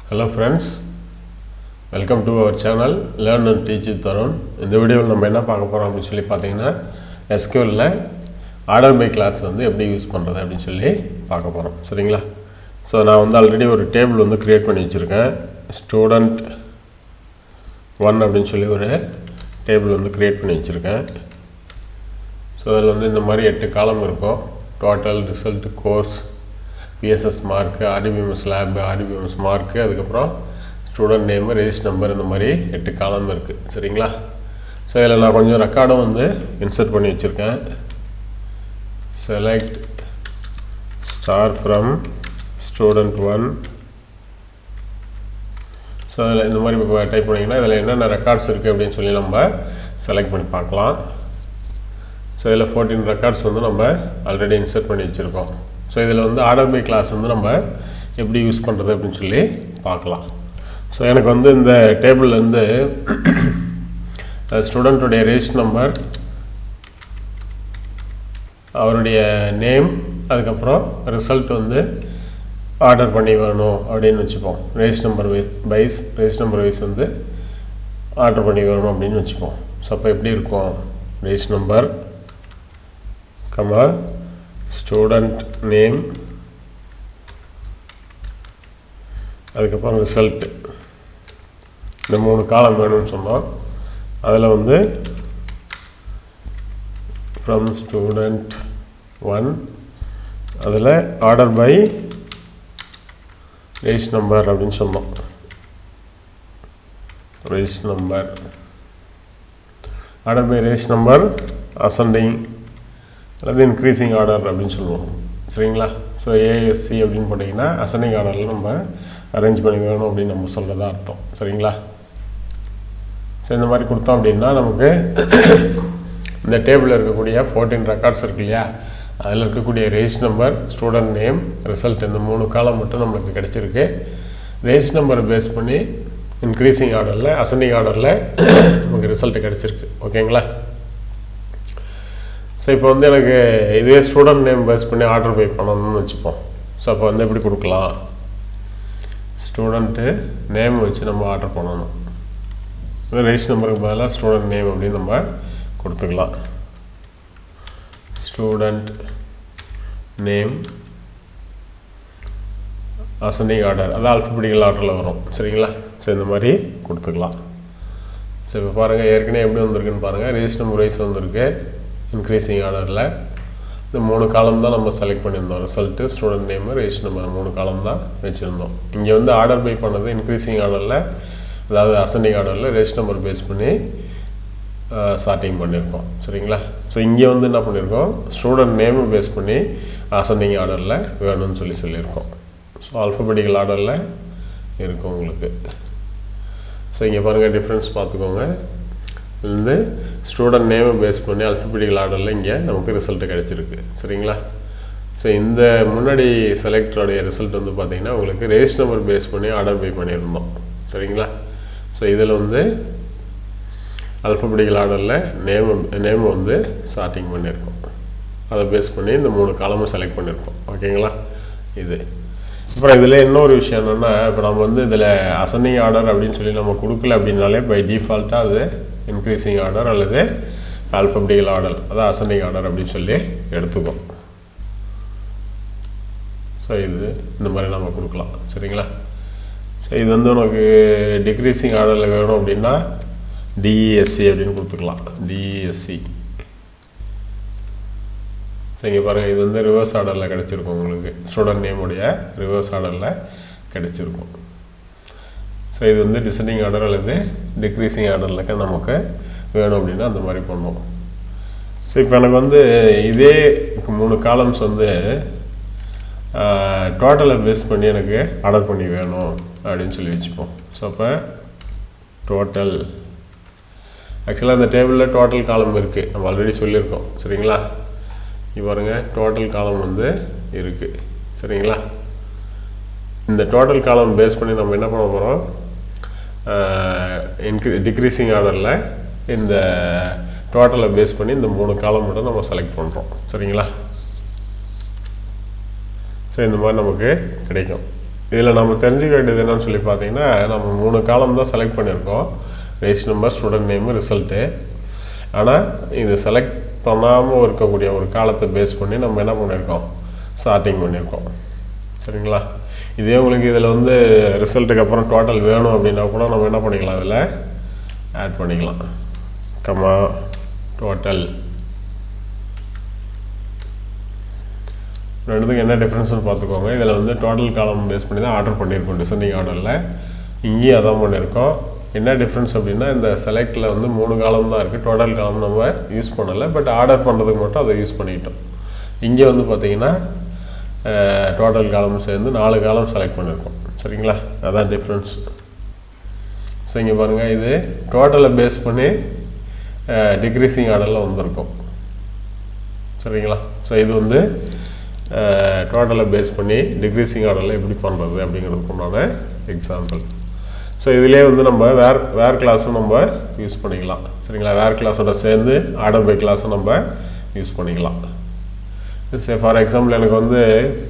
hello friends welcome to our channel learn and teach with Tarun இந்த வீடியோவில் நம்ம என்ன பார்க்க போகிறோம் அப்படின்னு சொல்லி பார்த்தீங்கன்னா எஸ்கியூவில் ஆர்டர் பை கிளாஸ் வந்து எப்படி யூஸ் பண்ணுறது அப்படின்னு சொல்லி பார்க்க போகிறோம் சரிங்களா ஸோ நான் வந்து ஆல்ரெடி ஒரு டேபிள் வந்து க்ரியேட் பண்ணி வச்சுருக்கேன் ஸ்டூடெண்ட் ஒன் அப்படின்னு சொல்லி ஒரு டேபிள் வந்து க்ரியேட் பண்ணி வச்சுருக்கேன் ஸோ அதில் வந்து இந்த மாதிரி எட்டு காலம் இருக்கும் total result course BSS mark RDBMS lab RDBMS mark அதுக்கப்புறம் ஸ்டூடெண்ட் நேமு ரெஜிஸ்ட் நம்பர் இந்த மாதிரி எட்டு காலம் இருக்குது சரிங்களா ஸோ இதில் நான் கொஞ்சம் ரெக்கார்டும் வந்து இன்சர்ட் பண்ணி வச்சுருக்கேன் select star from student one so அதில் இந்த மாதிரி இப்போ டைப் பண்ணிங்கன்னா இதில் என்னென்ன ரெக்கார்ட்ஸ் இருக்குது அப்படின்னு சொல்லி நம்ம செலக்ட் பண்ணி பார்க்கலாம் ஸோ இதில் ஃபோர்டீன் ரெக்கார்ட்ஸ் வந்து நம்ம ஆல்ரெடி இன்சர்ட் பண்ணி வச்சுருக்கோம் ஸோ இதில் வந்து ஆர்டர் பை கிளாஸ் வந்து நம்ம எப்படி யூஸ் பண்ணுறது அப்படின்னு சொல்லி பார்க்கலாம் ஸோ எனக்கு வந்து இந்த டேபிள்லேருந்து ஸ்டூடெண்ட்டுடைய ரெஜிஸ்ட் நம்பர் அவருடைய நேம் அதுக்கப்புறம் ரிசல்ட் வந்து ஆர்டர் பண்ணி வேணும் அப்படின்னு வச்சுப்போம் register number wise register number wise வந்து ஆர்டர் பண்ணி வேணும் அப்படின்னு வச்சுப்போம் ஸோ அப்போ எப்படி இருக்கும் register number comma student name அதுக்கப்புறம் ரிசல்ட் இந்த மூணு காலம் வேணும்னு சொன்னோம் அதில் வந்து ஃப்ரம் ஸ்டூடெண்ட் ஒன் அதில் ஆர்டர் பை ரேஸ் நம்பர் அப்படின்னு சொன்னோம் reg number order by reg number ascending அல்லது இன்க்ரீசிங் ஆர்டர் அப்படின்னு சொல்லுவோம் சரிங்களா ஸோ ஏஎஸ்சி அப்படின்னு போட்டிங்கன்னா அசண்டிங் ஆர்டரில் நம்ம அரேஞ்ச் பண்ணி வேணும் அப்படின்னு நம்ம சொல்கிறதா அர்த்தம் சரிங்களா ஸோ இந்த மாதிரி கொடுத்தோம் அப்படின்னா நமக்கு இந்த டேபிளில் இருக்கக்கூடிய ஃபோர்டீன் ரெக்கார்ட்ஸ் இருக்கு இல்லையா அதில் இருக்கக்கூடிய reg number student name result இந்த மூணு காலம் மட்டும் நம்மளுக்கு கிடச்சிருக்கு ரேஜ் நம்பரை பேஸ் பண்ணி இன்க்ரீசிங் ஆர்டரில் அசண்டிங் ஆர்டரில் நமக்கு ரிசல்ட் கிடச்சிருக்கு ஓகேங்களா ஸோ இப்போ வந்து எனக்கு இதே ஸ்டூடெண்ட் நேம் பேஸ் பண்ணி ஆர்டர் பே பண்ணணும்னு வச்சுப்போம் ஸோ அப்போ வந்து எப்படி கொடுக்கலாம் ஸ்டூடெண்ட்டு நேம் வச்சு நம்ம ஆர்டர் பண்ணணும் ரெஜிஸ்ட் நம்பருக்கு பதிலாக ஸ்டூடெண்ட் நேம் அப்படின்னு நம்ம கொடுத்துக்கலாம் ஸ்டூடெண்ட் நேம் அசண்டிங் ஆர்டர் அது ஆல்ஃபபெட்டிக்கல் ஆர்டரில் வரும் சரிங்களா ஸோ இந்த மாதிரி கொடுத்துக்கலாம் ஸோ இப்போ பாருங்கள் ஏற்கனவே எப்படி வந்திருக்குன்னு பாருங்கள் ரெஜிஸ்ட் நம்பர் வைஸ் வந்திருக்கு இன்க்ரீசிங் ஆர்டரில் இந்த மூணு காலம் தான் நம்ம செலக்ட் பண்ணியிருந்தோம் result student name register number மூணு காலம் தான் வச்சுருந்தோம் இங்கே வந்து ஆர்டர் பை பண்ணது இன்க்ரீசிங் ஆர்டரில் அதாவது அசண்டிங் ஆர்டரில் ரெஜிஸ்ட் நம்பர் பேஸ் பண்ணி ஸ்டார்டிங் பண்ணியிருக்கோம் சரிங்களா ஸோ இங்கே வந்து என்ன பண்ணியிருக்கோம் ஸ்டூடெண்ட் நேமு பேஸ் பண்ணி அசண்டிங் ஆர்டரில் வேணும்னு சொல்லி சொல்லியிருக்கோம் ஸோ ஆல்ஃபபெட்டிக்கல் ஆர்டரில் இருக்கும் உங்களுக்கு ஸோ இங்கே பாருங்கள் டிஃப்ரென்ஸ் பார்த்துக்கோங்க இருந்து ஸ்டூடெண்ட் நேமை பேஸ் பண்ணி அல்ஃபபெட்டிக்கல் ஆர்டரில் இங்கே நமக்கு ரிசல்ட்டு கிடச்சிருக்கு சரிங்களா ஸோ இந்த முன்னாடி செலக்டருடைய ரிசல்ட் வந்து பார்த்திங்கன்னா உங்களுக்கு ரெஜிஸ்ட் நம்பர் பேஸ் பண்ணி ஆர்டர் பே பண்ணியிருந்தோம் சரிங்களா ஸோ இதில் வந்து அல்ஃபபெட்டிக்கல் ஆர்டரில் நேம் நேம் வந்து ஸ்டார்டிங் பண்ணியிருக்கோம் அதை பேஸ் பண்ணி இந்த மூணு காலமும் செலக்ட் பண்ணியிருக்கோம் ஓகேங்களா இது அப்புறம் இதில் இன்னொரு விஷயம் என்னென்னா இப்போ நம்ம வந்து இதில் அசனிங் ஆர்டர் அப்படின்னு சொல்லி நம்ம கொடுக்கல அப்படின்னாலே பை டிஃபால்ட்டாக அது இன்க்ரீசிங் ஆர்டர் அல்லது ஆல்ஃபபெட்டிக்கல் ஆர்டர் அதான் அசனிங் ஆர்டர் அப்படின்னு சொல்லி எடுத்துக்கோம் ஸோ இது இந்த மாதிரி நம்ம கொடுக்கலாம் சரிங்களா ஸோ இது வந்து உனக்கு டிக்ரீசிங் ஆர்டரில் வேணும் அப்படின்னா டிஇஎஸ்சி அப்படின்னு கொடுத்துக்கலாம் டிஇஎஸ்சி ஸோ இங்கே பாருங்கள் இது வந்து ரிவர்ஸ் ஆர்டரில் கிடச்சிருக்கும் உங்களுக்கு ஸ்டூடெண்ட் நேமுடைய ரிவர்ஸ் ஆர்டரில் கிடச்சிருக்கும் ஸோ இது வந்து டிசெண்டிங் ஆர்டர் அல்லது டிக்ரீசிங் ஆர்டரில் நமக்கு வேணும் அப்படின்னா அந்த மாதிரி பண்ணுவோம் ஸோ இப்போ எனக்கு வந்து இதே மூணு காலம்ஸ் வந்து டோட்டலை பேஸ் பண்ணி எனக்கு ஆர்டர் பண்ணி வேணும் அப்படின்னு சொல்லி வச்சுப்போம் ஸோ அப்போ டோட்டல் ஆக்சுவலாக இந்த டேபிளில் டோட்டல் காலம் இருக்குது நம்ம ஆல்ரெடி சொல்லியிருக்கோம் சரிங்களா இப்போ பாருங்க டோட்டல் காலம் வந்து இருக்குது சரிங்களா இந்த டோட்டல் காலம் பேஸ் பண்ணி நம்ம என்ன பண்ண போகிறோம் இன்க்ரீ டிக்ரீசிங் ஆர்டரில் இந்த டோட்டலை பேஸ் பண்ணி இந்த மூணு காலம் மட்டும் நம்ம செலக்ட் பண்ணுறோம் சரிங்களா ஸோ இந்த மாதிரி நமக்கு கிடைக்கும் இதில் நம்ம தெரிஞ்சுக்க வேண்டியது என்னன்னு சொல்லி பார்த்தீங்கன்னா நம்ம மூணு காலம் தான் செலக்ட் பண்ணியிருக்கோம் register number student name result ஆனால் இது செலக்ட் பண்ணாமல் இருக்கக்கூடிய ஒரு காலத்தை பேஸ் பண்ணி நம்ம என்ன பண்ணியிருக்கோம் ஸ்டார்டிங் பண்ணியிருக்கோம் சரிங்களா இதே உங்களுக்கு இதில் வந்து ரிசல்ட்டுக்கு அப்புறம் டோட்டல் வேணும் அப்படின்னா கூட நம்ம என்ன பண்ணிக்கலாம் இதில் ஆட் பண்ணிக்கலாம் கமா டோட்டல் ரெண்டுத்துக்கு என்ன டிஃப்ரென்ஸ்னு பார்த்துக்கோங்க இதில் வந்து டோட்டல் காலம் பேஸ் பண்ணி தான் ஆர்டர் பண்ணியிருக்கோம் டிசெண்டிங் ஆர்டரில் இங்கேயும் அதான் பண்ணியிருக்கோம் என்ன டிஃப்ரென்ஸ் அப்படின்னா இந்த செலக்டில் வந்து மூணு காலம் தான் இருக்குது டோட்டல் காலம் நம்ம யூஸ் பண்ணலை பட் ஆர்டர் பண்ணுறதுக்கு மட்டும் அதை யூஸ் பண்ணிக்கிட்டோம் இங்கே வந்து பார்த்தீங்கன்னா டோட்டல் காலம் சேர்ந்து நாலு காலம் செலக்ட் பண்ணியிருக்கோம் சரிங்களா அதான் டிஃப்ரென்ஸ் ஸோ இங்கே பாருங்கள் இது டோட்டலை பேஸ் பண்ணி டிக்ரீசிங் ஆர்டரில் வந்திருக்கும் சரிங்களா ஸோ இது வந்து டோட்டலை பேஸ் பண்ணி டிக்ரீசிங் ஆர்டரில் எப்படி பண்ணுறது அப்படிங்கிறதுக்கு உண்டான எக்ஸாம்பிள் ஸோ இதிலே வந்து நம்ம வேர் வேர் கிளாஸும் நம்ம யூஸ் பண்ணிக்கலாம் சரிங்களா வேர் கிளாஸோட சேர்ந்து ஆர்டர் பை கிளாஸும் நம்ம யூஸ் பண்ணிக்கலாம் சே ஃபார் எக்ஸாம்பிள் எனக்கு வந்து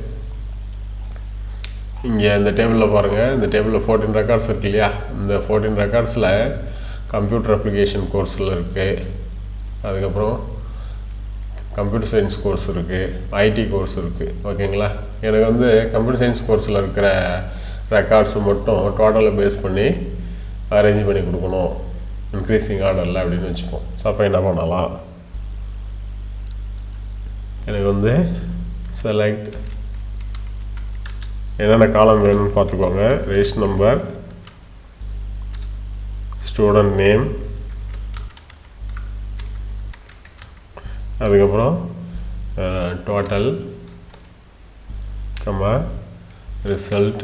இங்கே இந்த டேபிளில் பாருங்கள் இந்த டேபிளில் ஃபோர்டீன் ரெக்கார்ட்ஸ் இருக்கு இல்லையா இந்த ஃபோர்டீன் ரெக்கார்ட்ஸில் கம்ப்யூட்டர் அப்ளிகேஷன் கோர்ஸில் இருக்குது அதுக்கப்புறம் கம்ப்யூட்டர் சயின்ஸ் கோர்ஸ் இருக்குது ஐடி கோர்ஸ் இருக்குது ஓகேங்களா எனக்கு வந்து கம்ப்யூட்டர் சயின்ஸ் கோர்ஸில் இருக்கிற ரெக்கார்ட்ஸ் மட்டும் டோட்டலை பேஸ் பண்ணி அரேஞ்ச் பண்ணி கொடுக்கணும் இன்க்ரீஸிங் ஆர்டரில் அப்படின்னு வச்சுப்போம் ஸோ அப்போ என்ன பண்ணலாம் எனக்கு வந்து செலக்ட் என்னென்ன காலம் வேணும்னு பார்த்துக்கோங்க ரேஸ் நம்பர் ஸ்டூடெண்ட் நேம் அதுக்கப்புறம் டோட்டல் கம்மா ரிசல்ட்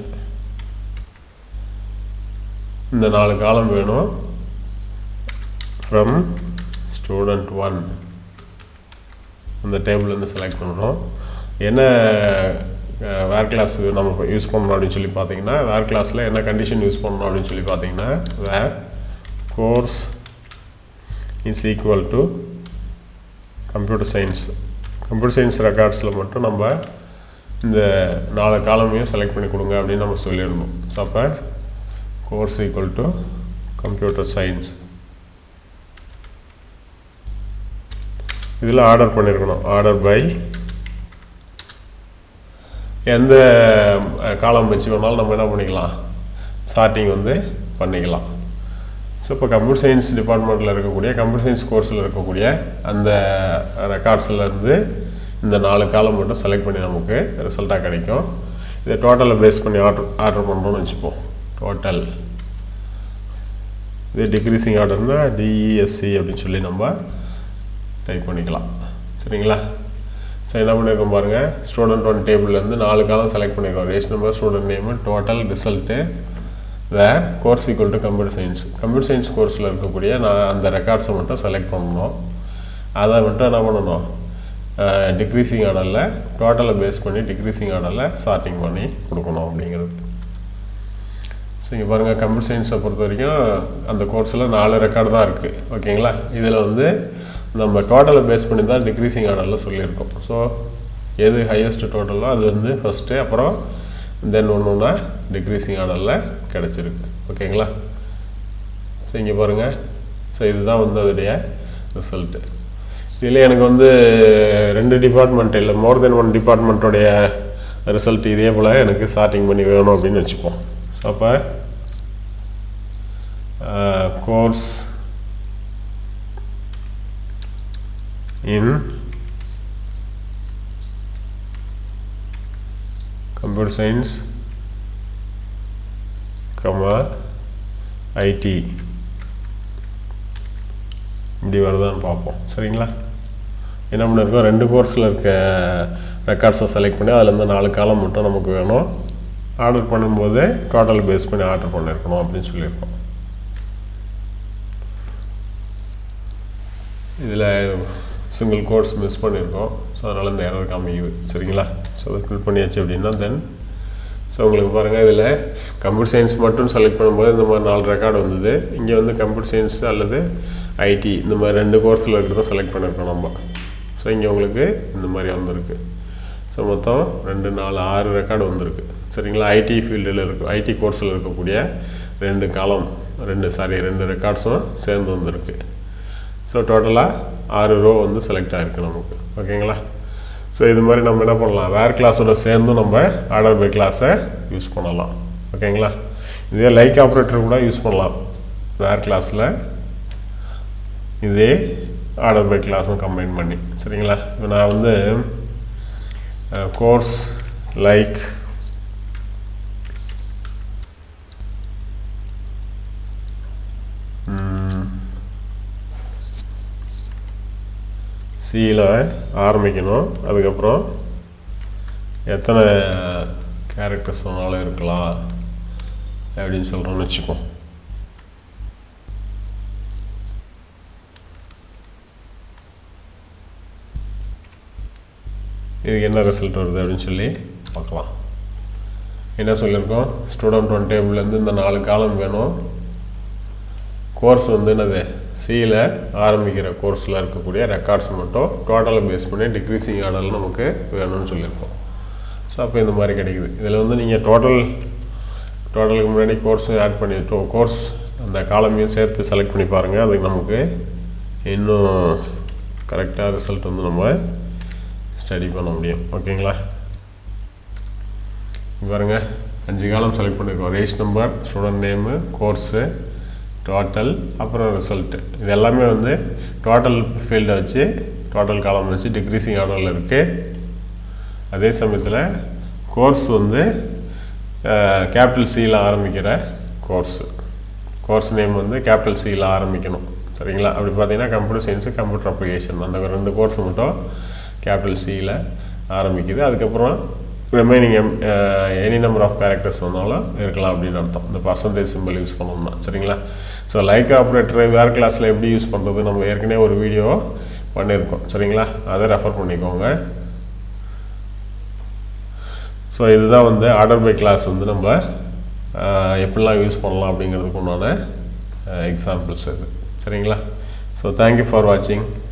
இந்த நாலு காலம் வேணும் ஃப்ரம் ஸ்டூடெண்ட் ஒன் அந்த டேபிள்லேருந்து செலக்ட் பண்ணுறோம் என்ன வேர் கிளாஸ் நம்ம யூஸ் பண்ணணும் அப்படின்னு சொல்லி பார்த்தீங்கன்னா வேர் கிளாஸில் என்ன கண்டிஷன் யூஸ் பண்ணணும் அப்படின்னு சொல்லி பார்த்தீங்கன்னா where course is equal to computer science computer science ரெக்கார்ட்ஸில் மட்டும் நம்ம இந்த நாலு காலமையும் செலக்ட் பண்ணி கொடுங்க அப்படின்னு நம்ம சொல்லியிருந்தோம் ஸோ அப்போ course equal to computer science இதில் ஆர்டர் பண்ணியிருக்கணும் ஆர்டர் பை எந்த காலம் வச்சு வேணாலும் நம்ம என்ன பண்ணிக்கலாம் ஸ்டார்டிங் வந்து பண்ணிக்கலாம் ஸோ இப்போ கம்ப்யூட்டர் சயின்ஸ் டிபார்ட்மெண்ட்டில் இருக்கக்கூடிய கம்ப்யூட்டர் சயின்ஸ் கோர்ஸில் இருக்கக்கூடிய அந்த ரெக்கார்ட்ஸ்லேருந்து இந்த நாலு காலம் மட்டும் செலக்ட் பண்ணி நமக்கு ரிசல்ட்டாக கிடைக்கும் இதை டோட்டலை பேஸ் பண்ணி ஆர்டர் ஆர்டர் பண்ணுறோம்னு வச்சுப்போம் டோட்டல் இது டிக்ரீசிங் ஆர்டர்னா டிஇஎஸ்சி அப்படின்னு சொல்லி நம்ம டைப் பண்ணிக்கலாம் சரிங்களா ஸோ என்ன பண்ணியிருக்கோம் பாருங்கள் ஸ்டூடெண்ட் ஒன் டேபிள்லேருந்து நாலு காலம் செலக்ட் பண்ணியிருக்கோம் reg number student name total result where course equal to computer science computer science கோர்ஸில் இருக்கக்கூடிய நான் அந்த ரெக்கார்ட்ஸை மட்டும் செலக்ட் பண்ணணும் அதை மட்டும் என்ன பண்ணணும் டிக்ரீசிங் ஆர்டரில் டோட்டலை பேஸ் பண்ணி டிக்ரீசிங் ஆர்டரில் ஸ்டார்டிங் பண்ணி கொடுக்கணும் அப்படிங்கிறது ஸோ இங்கே பாருங்கள் கம்ப்யூட்டர் சயின்ஸை பொறுத்த வரைக்கும் அந்த கோர்ஸில் நாலு ரெக்கார்டு தான் இருக்குது ஓகேங்களா இதில் வந்து நம்ம டோட்டலை பேஸ் பண்ணி தான் டிக்ரீசிங் ஆர்டரில் சொல்லியிருக்கோம் ஸோ எது ஹையஸ்ட் டோட்டலோ அது வந்து ஃபஸ்ட்டு அப்புறம் தென் ஒன்று ஒன்றா டிக்ரீசிங் ஆர்டரில் கிடச்சிருக்கு ஓகேங்களா ஸோ இங்கே பாருங்கள் ஸோ இதுதான் வந்து அதோடைய ரிசல்ட்டு இதில் எனக்கு வந்து ரெண்டு டிபார்ட்மெண்ட் இல்லை மோர் தென் ஒன் டிபார்ட்மெண்ட்டோடைய ரிசல்ட் இதே போல் எனக்கு ஸ்டார்டிங் பண்ணி வேணும் அப்படின்னு வச்சுப்போம் ஸோ அப்போ course in computer science comma IT இப்படி வருதான்னு பார்ப்போம் சரிங்களா என்ன பண்ணியிருக்கோம் ரெண்டு கோர்ஸில் இருக்க ரெக்கார்ட்ஸை செலக்ட் பண்ணி அதுலேருந்து நாலு காலம் மட்டும் நமக்கு வேணும் ஆர்டர் பண்ணும்போது டோட்டல் பேஸ் பண்ணி ஆர்டர் பண்ணியிருக்கணும் அப்படின்னு சொல்லியிருக்கோம் இதில் சிங்கிள் கோர்ஸ் மிஸ் பண்ணியிருக்கோம் ஸோ அதனால் இந்த எரர் காமிக்குது சரிங்களா ஸோ அதை ஃபில் பண்ணியாச்சு அப்படின்னா தென் ஸோ உங்களுக்கு பாருங்கள் இதில் கம்ப்யூட்டர் சயின்ஸ் மட்டும் செலக்ட் பண்ணும்போது இந்த மாதிரி நாலு ரெக்கார்டு வந்தது இங்கே வந்து கம்ப்யூட்டர் சயின்ஸ் அல்லது ஐடி இந்த மாதிரி ரெண்டு கோர்ஸில் இருக்கிறத செலக்ட் பண்ணியிருக்கோம் நம்ம ஸோ இங்கே உங்களுக்கு இந்த மாதிரி வந்திருக்கு ஸோ மொத்தம் ரெண்டு நாலு ஆறு ரெக்கார்டு வந்திருக்கு சரிங்களா ஐடி ஃபீல்டில் இருக்கும் ஐடி கோர்ஸில் இருக்கக்கூடிய ரெண்டு காலம் ரெண்டு சாரி ரெண்டு ரெக்கார்ட்ஸும் சேர்ந்து வந்திருக்கு ஸோ டோட்டலாக ஆறு ரோ வந்து செலக்ட் ஆகிருக்கு நமக்கு ஓகேங்களா ஸோ இது மாதிரி நம்ம என்ன பண்ணலாம் வேர் கிளாஸோட சேர்ந்தும் நம்ம ஆர்டர் பை கிளாஸை யூஸ் பண்ணலாம் ஓகேங்களா இதே லைக் ஆப்ரேட்டர் கூட யூஸ் பண்ணலாம் வேர் கிளாஸில் இதே ஆர்டர் பை கிளாஸும் கம்பைன் பண்ணி சரிங்களா இப்போ நான் வந்து கோர்ஸ் லைக் சியில் ஆரம்பிக்கணும் அதுக்கப்புறம் எத்தனை கேரக்டர்ஸ் வேணாலும் இருக்கலாம் அப்படின்னு சொல்கிறோம்னு வச்சுப்போம் இதுக்கு என்ன ரிசல்ட் வருது அப்படின்னு சொல்லி பார்க்கலாம் என்ன சொல்லியிருக்கோம் ஸ்டூடெண்ட் ஒன் டேபிள்லேருந்து இந்த நாலு காலம் வேணும் கோர்ஸ் வந்து என்னது சியில் ஆரம்பிக்கிற கோர்ஸில் இருக்கக்கூடிய ரெக்கார்ட்ஸ் மட்டும் டோட்டலை பேஸ் பண்ணி டிக்ரீசிங் ஆர்டரில் நமக்கு வேணும்னு சொல்லியிருக்கோம் ஸோ அப்போ இந்த மாதிரி கிடைக்குது இதில் வந்து நீங்கள் டோட்டல் டோட்டலுக்கு முன்னாடி கோர்ஸ் ஆட் பண்ணி கோர்ஸ் அந்த காலமையும் சேர்த்து செலக்ட் பண்ணி பாருங்கள் அதுக்கு நமக்கு இன்னும் கரெக்டாக ரிசல்ட் வந்து நம்ம ஸ்டடி பண்ண முடியும் ஓகேங்களா பாருங்க அஞ்சு காலம் செலக்ட் பண்ணியிருக்கோம் reg number student name course total அப்புறம் ரிசல்ட்டு இது எல்லாமே வந்து டோட்டல் ஃபீல்டை வச்சு டோட்டல் காலம் வச்சு டிக்ரீசிங் ஆர்டரில் இருக்குது அதே சமயத்தில் கோர்ஸ் வந்து கேபிட்டல் சியில் ஆரம்பிக்கிற கோர்ஸு கோர்ஸ் நேம் வந்து கேபிட்டல் சியில் ஆரம்பிக்கணும் சரிங்களா அப்படி பார்த்தீங்கன்னா கம்ப்யூட்டர் சயின்ஸு கம்ப்யூட்டர் அப்ளிகேஷன் அந்த ரெண்டு கோர்ஸ் மட்டும் கேபிட்டல் சியில் ஆரம்பிக்குது அதுக்கப்புறம் remaining um any number of characters வந்தாலும் இருக்கலாம் அப்படின்னு அர்த்தம் இந்த பர்சன்டேஜ் சிம்பிள் யூஸ் பண்ணோம்னா சரிங்களா ஸோ லைக் ஆப்ரேட்டர் வேறு கிளாஸில் எப்படி யூஸ் பண்ணுறது நம்ம ஏற்கனவே ஒரு வீடியோ பண்ணியிருக்கோம் சரிங்களா அதை ரெஃபர் பண்ணிக்கோங்க ஸோ இதுதான் வந்து ஆர்டர் பை கிளாஸ் வந்து நம்ம எப்படிலாம் யூஸ் பண்ணலாம் அப்படிங்கிறதுக்கு உண்டான எக்ஸாம்பிள்ஸ் இது சரிங்களா ஸோ தேங்க்யூ ஃபார் வாட்சிங்